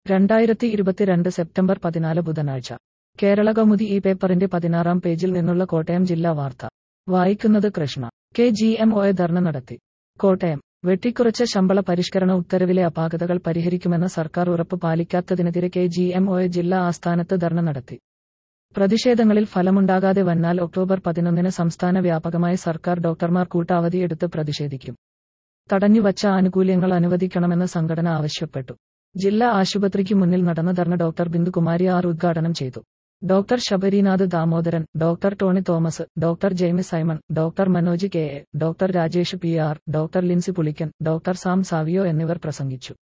രണ്ടായിരത്തി ഇരുപത്തിരണ്ട് സെപ്റ്റംബർ പതിനാല് ബുധനാഴ്ച കേരള കൗമുദി ഈ പേപ്പറിന്റെ പതിനാറാം പേജിൽ നിന്നുള്ള കോട്ടയം ജില്ലാ വാർത്ത വായിക്കുന്നത് Krishna K G M O A dharna നടത്തി കോട്ടയം വെട്ടിക്കുറച്ച ശമ്പള പരിഷ്കരണ ഉത്തരവിലെ അപാകതകൾ പരിഹരിക്കുമെന്ന സർക്കാർ ഉറപ്പ് പാലിക്കാത്തതിനെതിരെ കെ ജി എം ഒയെ ജില്ലാ ആസ്ഥാനത്ത് ധർണ നടത്തി പ്രതിഷേധങ്ങളിൽ ഫലമുണ്ടാകാതെ വന്നാൽ ഒക്ടോബർ പതിനൊന്നിന് സംസ്ഥാന വ്യാപകമായി സർക്കാർ ഡോക്ടർമാർ കൂട്ടാവധിയെടുത്ത് പ്രതിഷേധിക്കും തടഞ്ഞുവച്ച ആനുകൂല്യങ്ങൾ അനുവദിക്കണമെന്ന് സംഘടന ആവശ്യപ്പെട്ടു ജില്ലാ ആശുപത്രിക്ക് മുന്നിൽ നടന്ന ധർണ ഡോക്ടർ ബിന്ദുകുമാരി ആർ ഉദ്ഘാടനം ചെയ്തു doctor Sabarinath Damodaran doctor Tony Thomas doctor Jaimy Simon doctor Manoj K A doctor Rajesh P R doctor Lincy Pulikkan doctor Sam Savio എന്നിവർ പ്രസംഗിച്ചു